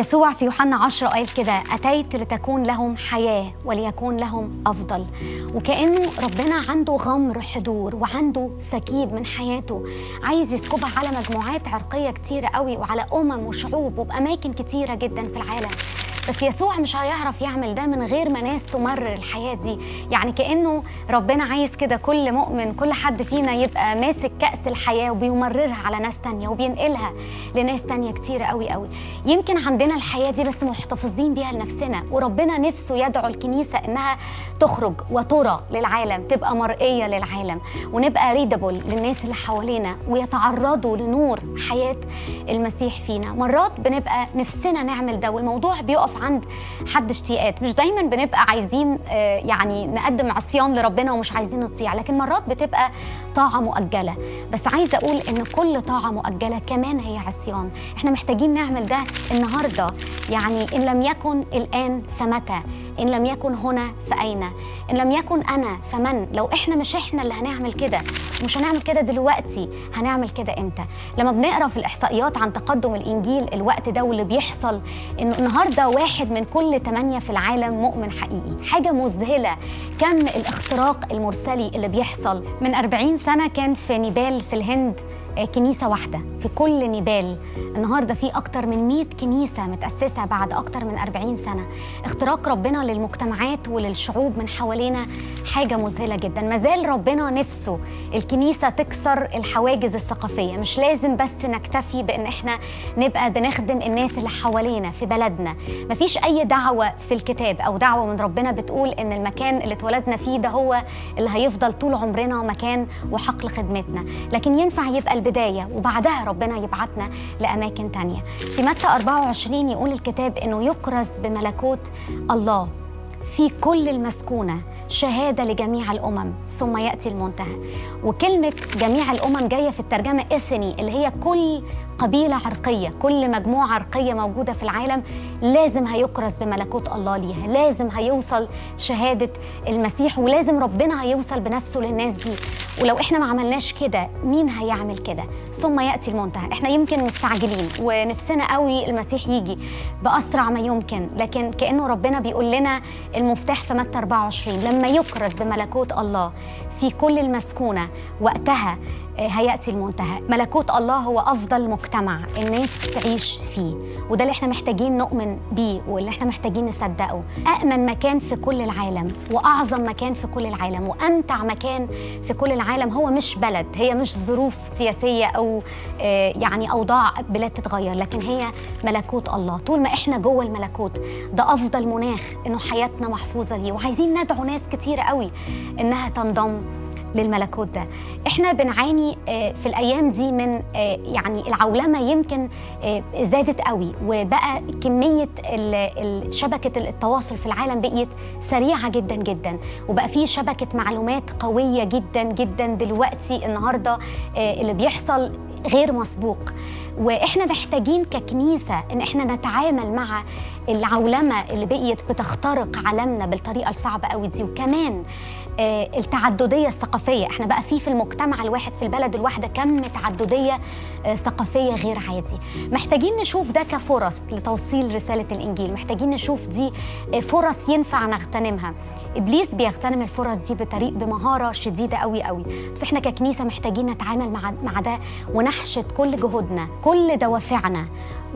يسوع في يوحنا 10 قال كده أتيت لتكون لهم حياة وليكون لهم أفضل وكأنه ربنا عنده غمر حضور وعنده سكيب من حياته عايز يسكبها على مجموعات عرقية كتيرة قوي وعلى أمم وشعوب وبأماكن كتيرة جدا في العالم بس يسوع مش هيعرف يعمل ده من غير ما ناس تمرر الحياة دي يعني كأنه ربنا عايز كده كل مؤمن كل حد فينا يبقى ماسك كأس الحياة وبيمررها على ناس تانية وبينقلها لناس تانية كتير قوي قوي يمكن عندنا الحياة دي بس محتفظين بيها لنفسنا وربنا نفسه يدعو الكنيسة إنها تخرج وترى للعالم تبقى مرئية للعالم ونبقى ريدابل للناس اللي حوالينا ويتعرضوا لنور حياة المسيح فينا مرات بنبقى نفسنا نعمل ده والموضوع بيقف عند حد اشتياقات مش دايما بنبقى عايزين آه، يعني نقدم عصيان لربنا ومش عايزين نطيع لكن مرات بتبقى طاعة مؤجلة بس عايزة أقول إن كل طاعة مؤجلة كمان هي عصيان احنا محتاجين نعمل ده النهاردة يعني إن لم يكن الآن فمتى إن لم يكن هنا فأين إن لم يكن أنا فمن لو إحنا مش إحنا اللي هنعمل كده مش هنعمل كده دلوقتي هنعمل كده إمتى لما بنقرأ في الإحصائيات عن تقدم الإنجيل الوقت ده واللي بيحصل إنه النهاردة واحد من كل ثمانية في العالم مؤمن حقيقي حاجة مذهلة كم الاختراق المرسلي اللي بيحصل من 40 سنة كان في نيبال في الهند آه، كنيسة واحدة في كل نيبال النهاردة في أكتر من 100 كنيسة متأسسة بعد أكتر من 40 سنة اختراق ربنا للمجتمعات وللشعوب من حوالينا حاجة مذهلة جدا مازال ربنا نفسه الكنيسة تكسر الحواجز الثقافية مش لازم بس نكتفي بأن احنا نبقى بنخدم الناس اللي حوالينا في بلدنا مفيش أي دعوة في الكتاب أو دعوة من ربنا بتقول أن المكان اللي اتولدنا فيه ده هو اللي هيفضل طول عمرنا مكان وحقل خدمتنا لكن ينفع يبقى البداية وبعدها ربنا يبعتنا لأماكن تانية في متى 24 يقول الكتاب أنه يكرز بملكوت الله في كل المسكونة شهادة لجميع الأمم ثم يأتي المنتهى وكلمة جميع الأمم جاية في الترجمة إثني اللي هي كل قبيلة عرقية كل مجموعة عرقية موجودة في العالم لازم هيكرز بملكوت الله ليها لازم هيوصل شهادة المسيح ولازم ربنا هيوصل بنفسه للناس دي ولو احنا ما عملناش كده مين هيعمل كده ثم ياتي المنتهى احنا يمكن مستعجلين ونفسنا قوي المسيح يجي باسرع ما يمكن لكن كانه ربنا بيقول لنا المفتاح في متى 24 لما يكرز بملكوت الله في كل المسكونه وقتها آه، هياتي المنتهى ملكوت الله هو افضل مجتمع الناس تعيش فيه وده اللي احنا محتاجين نؤمن بيه واللي احنا محتاجين نصدقه امن مكان في كل العالم واعظم مكان في كل العالم وامتع مكان في كل العالم هو مش بلد هي مش ظروف سياسيه او آه، يعني اوضاع بلاد تتغير لكن هي ملكوت الله طول ما احنا جوه الملكوت ده افضل مناخ انه حياتنا محفوظه ليه وعايزين ندعو ناس كتير قوي انها تنضم للملكوت ده احنا بنعاني آه، في الايام دي من آه، يعني العولمه يمكن آه، زادت قوي وبقى كميه ال- ال- شبكه التواصل في العالم بقيت سريعه جدا جدا وبقى في شبكه معلومات قويه جدا جدا دلوقتي النهارده آه، اللي بيحصل غير مسبوق واحنا محتاجين ككنيسه ان احنا نتعامل مع العولمه اللي بقيت بتخترق عالمنا بالطريقه الصعبه قوي دي وكمان آه، التعدديه الثقافيه احنا بقى في في المجتمع الواحد في البلد الواحده كم تعدديه آه، ثقافيه غير عادي محتاجين نشوف ده كفرص لتوصيل رساله الانجيل محتاجين نشوف دي آه، فرص ينفع نغتنمها ابليس بيغتنم الفرص دي بطريق بمهاره شديده قوي قوي بس احنا ككنيسه محتاجين نتعامل مع مع ده ونحشد كل جهودنا كل دوافعنا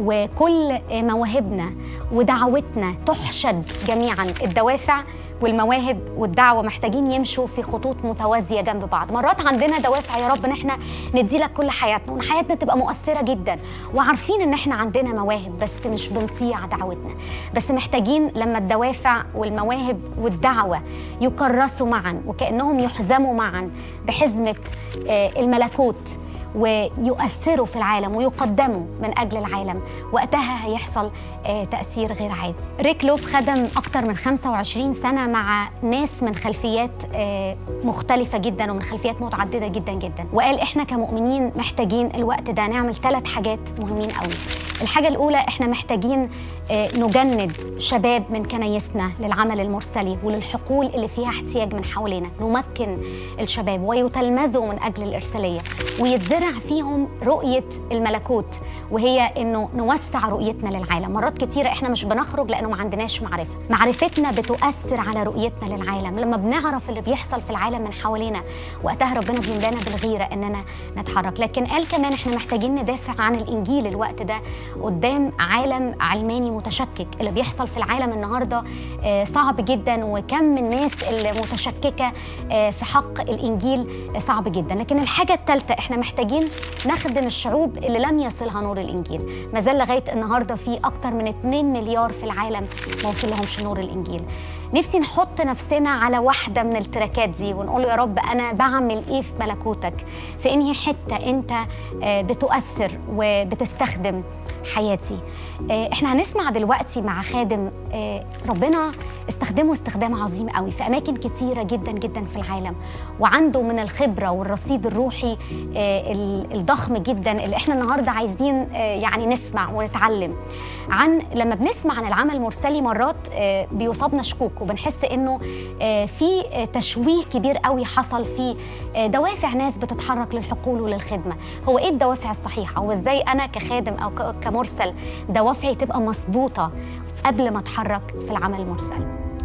وكل آه، مواهبنا ودعوتنا تحشد جميعا الدوافع والمواهب والدعوه محتاجين يمشوا في خطوط متوازيه جنب بعض مرات عندنا دوافع يا رب ان احنا ندي لك كل حياتنا وان حياتنا تبقى مؤثره جدا وعارفين ان احنا عندنا مواهب بس مش بنطيع دعوتنا بس محتاجين لما الدوافع والمواهب والدعوه يكرسوا معا وكانهم يحزموا معا بحزمه آه، الملكوت ويؤثروا في العالم ويقدموا من اجل العالم وقتها هيحصل آه، تاثير غير عادي ريك لوف خدم اكتر من 25 سنه مع ناس من خلفيات آه، مختلفه جدا ومن خلفيات متعدده جدا جدا وقال احنا كمؤمنين محتاجين الوقت ده نعمل ثلاث حاجات مهمين قوي الحاجه الاولى احنا محتاجين آه، نجند شباب من كنايسنا للعمل المرسلي وللحقول اللي فيها احتياج من حوالينا نمكن الشباب ويتلمذوا من أجل الإرسالية ويتزرع فيهم رؤية الملكوت وهي إنه نوسع رؤيتنا للعالم مرات كتيرة إحنا مش بنخرج لأنه ما عندناش معرفة معرفتنا بتؤثر على رؤيتنا للعالم لما بنعرف اللي بيحصل في العالم من حوالينا وقتها ربنا بيملانا بالغيرة إننا نتحرك لكن قال كمان إحنا محتاجين ندافع عن الإنجيل الوقت ده قدام عالم علماني متشكك اللي بيحصل في العالم النهارده آه، صعب جدا وكم الناس المتشككه آه، في حق الانجيل صعب جدا لكن الحاجه الثالثه احنا محتاجين نخدم الشعوب اللي لم يصلها نور الانجيل ما زال لغايه النهارده في اكتر من 2 مليار في العالم ما وصلهمش نور الانجيل نفسي نحط نفسنا على واحدة من التراكات دي ونقول يا رب أنا بعمل إيه في ملكوتك في إنهي حتة أنت آه، بتؤثر وبتستخدم حياتي آه، احنا هنسمع دلوقتي مع خادم آه، ربنا استخدمه استخدام عظيم قوي في اماكن كتيره جدا جدا في العالم وعنده من الخبره والرصيد الروحي آه، ال- الضخم جدا اللي احنا النهارده عايزين آه، يعني نسمع ونتعلم عن لما بنسمع عن العمل المرسلي مرات آه، بيصابنا شكوك وبنحس انه آه، في آه، تشويه كبير قوي حصل في آه، دوافع ناس بتتحرك للحقول وللخدمه هو ايه الدوافع الصحيحه وازاي انا كخادم او ك- كمرسل دوافعي تبقى مظبوطه قبل ما اتحرك في العمل المرسل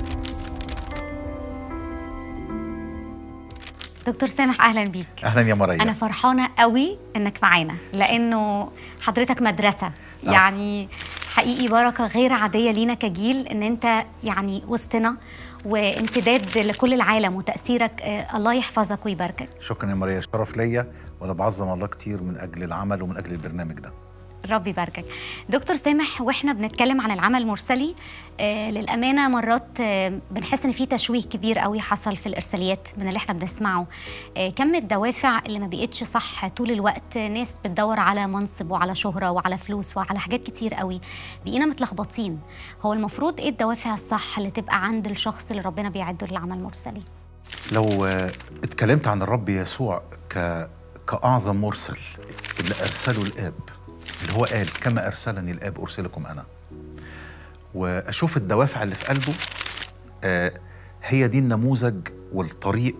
دكتور سامح اهلا بيك اهلا يا مريم انا فرحانه قوي انك معانا لانه حضرتك مدرسه نعم. يعني حقيقي بركه غير عاديه لينا كجيل ان انت يعني وسطنا وامتداد لكل العالم وتاثيرك آه، الله يحفظك ويباركك شكرا يا مريم شرف ليا وانا بعظم الله كتير من اجل العمل ومن اجل البرنامج ده ربي يباركك دكتور سامح واحنا بنتكلم عن العمل المرسلي آه للامانه مرات آه بنحس ان في تشويه كبير قوي حصل في الارساليات من اللي احنا بنسمعه آه كم الدوافع اللي ما بقتش صح طول الوقت آه، ناس بتدور على منصب وعلى شهره وعلى فلوس وعلى حاجات كتير قوي بقينا متلخبطين هو المفروض ايه الدوافع الصح اللي تبقى عند الشخص اللي ربنا بيعده للعمل المرسلي لو آه، اتكلمت عن الرب يسوع ك كاعظم مرسل اللي ارسله الاب اللي هو قال كما ارسلني الاب ارسلكم انا واشوف الدوافع اللي في قلبه آه، هي دي النموذج والطريق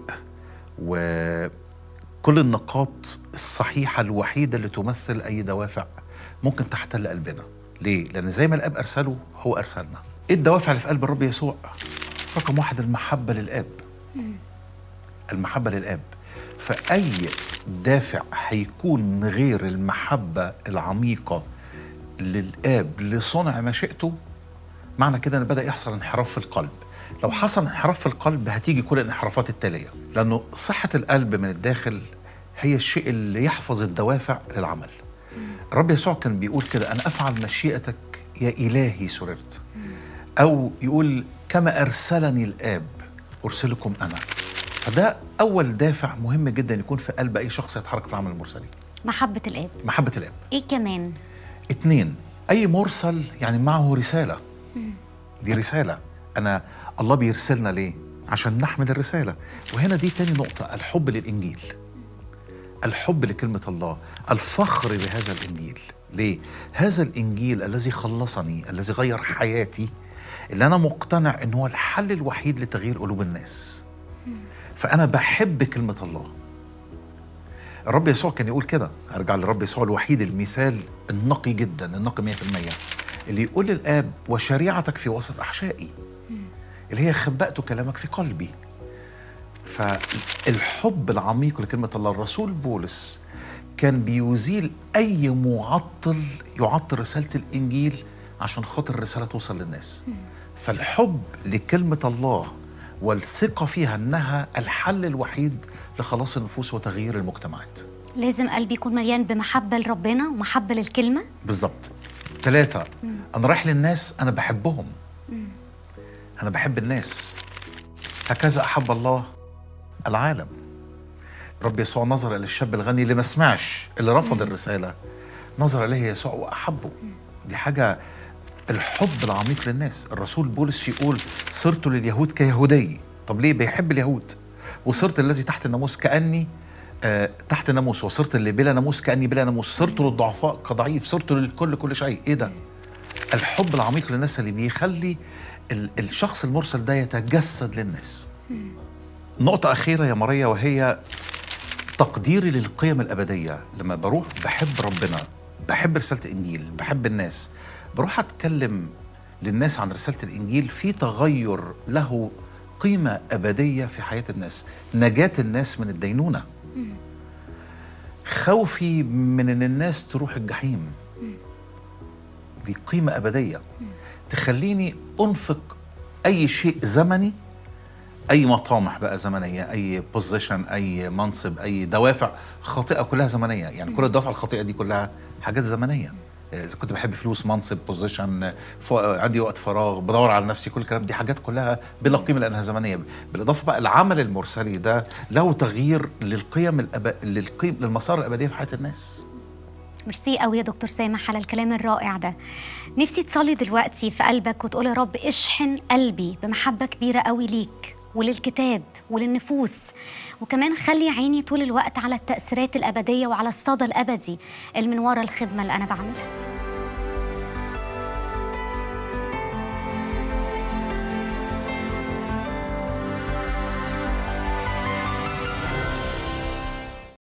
وكل النقاط الصحيحه الوحيده اللي تمثل اي دوافع ممكن تحتل قلبنا ليه لان زي ما الاب ارسله هو ارسلنا ايه الدوافع اللي في قلب الرب يسوع رقم واحد المحبه للاب المحبة للآب فأي دافع هيكون غير المحبة العميقة للآب لصنع مشيئته معنى كده ان بدأ يحصل انحراف في القلب لو حصل انحراف في القلب هتيجي كل الانحرافات التالية لأنه صحة القلب من الداخل هي الشيء اللي يحفظ الدوافع للعمل الرب يسوع كان بيقول كده أنا أفعل مشيئتك يا إلهي سررت أو يقول كما أرسلني الآب أرسلكم أنا فده أول دافع مهم جدا يكون في قلب أي شخص يتحرك في العمل المرسلي محبه الاب محبة الآب ايه كمان اتنين أي مرسل يعني معه رسالة دي رسالة أنا الله بيرسلنا ليه؟ عشان نحمل الرسالة وهنا دي تاني نقطة الحب للإنجيل الحب لكلمة الله الفخر بهذا الإنجيل ليه؟ هذا الإنجيل الذي خلصني الذي غير حياتي اللي أنا مقتنع إن هو الحل الوحيد لتغيير قلوب الناس فأنا بحب كلمة الله الرب يسوع كان يقول كده ارجع للرب يسوع الوحيد المثال النقي جدا النقي 100% اللي يقول للاب وشريعتك في وسط احشائي اللي هي خبأت كلامك في قلبي فالحب العميق لكلمه الله الرسول بولس كان بيزيل اي معطل يعطل رساله الانجيل عشان خاطر الرساله توصل للناس فالحب لكلمه الله والثقه فيها انها الحل الوحيد لخلاص النفوس وتغيير المجتمعات لازم قلبي يكون مليان بمحبه لربنا ومحبه للكلمه بالظبط ثلاثة أنا رايح للناس أنا بحبهم أنا بحب الناس هكذا أحب الله العالم رب يسوع نظر إلى الشاب الغني اللي ما سمعش اللي رفض الرسالة نظر إليه يسوع وأحبه دي حاجة الحب العميق للناس الرسول بولس يقول صرت لليهود كيهودي طب ليه بيحب اليهود وصرت الذي تحت الناموس كأني آه تحت الناموس وصرت اللي بلا ناموس كأني بلا ناموس صرت للضعفاء كضعيف صرت للكل كل شيء ايه ده الحب العميق للناس اللي بيخلي ال- الشخص المرسل ده يتجسد للناس نقطة أخيرة يا ماريا وهي تقديري للقيم الأبدية لما بروح بحب ربنا بحب رسالة الإنجيل بحب الناس بروح أتكلم للناس عن رسالة الإنجيل في تغير له قيمة أبدية في حياة الناس نجاة الناس من الدينونة خوفي من ان الناس تروح الجحيم دي قيمة أبدية تخليني أنفق أي شيء زمني أي مطامح بقى زمنية أي بوزيشن أي منصب أي دوافع خاطئة كلها زمنية يعني كل الدوافع الخاطئة دي كلها حاجات زمنية إذا كنت بحب فلوس منصب بوزيشن عندي وقت فراغ بدور على نفسي كل الكلام دي حاجات كلها بلا قيمة لأنها زمنية بالإضافة بقى العمل المرسلي ده له تغيير للقيم الأب... للقيم للمسار الأبدية في حياة الناس ميرسي قوي يا دكتور سامح على الكلام الرائع ده نفسي تصلي دلوقتي في قلبك وتقول يا رب اشحن قلبي بمحبة كبيرة قوي ليك وللكتاب وللنفوس وكمان خلي عيني طول الوقت على التأثيرات الأبدية وعلى الصدى الأبدي اللي من ورا الخدمة اللي أنا بعملها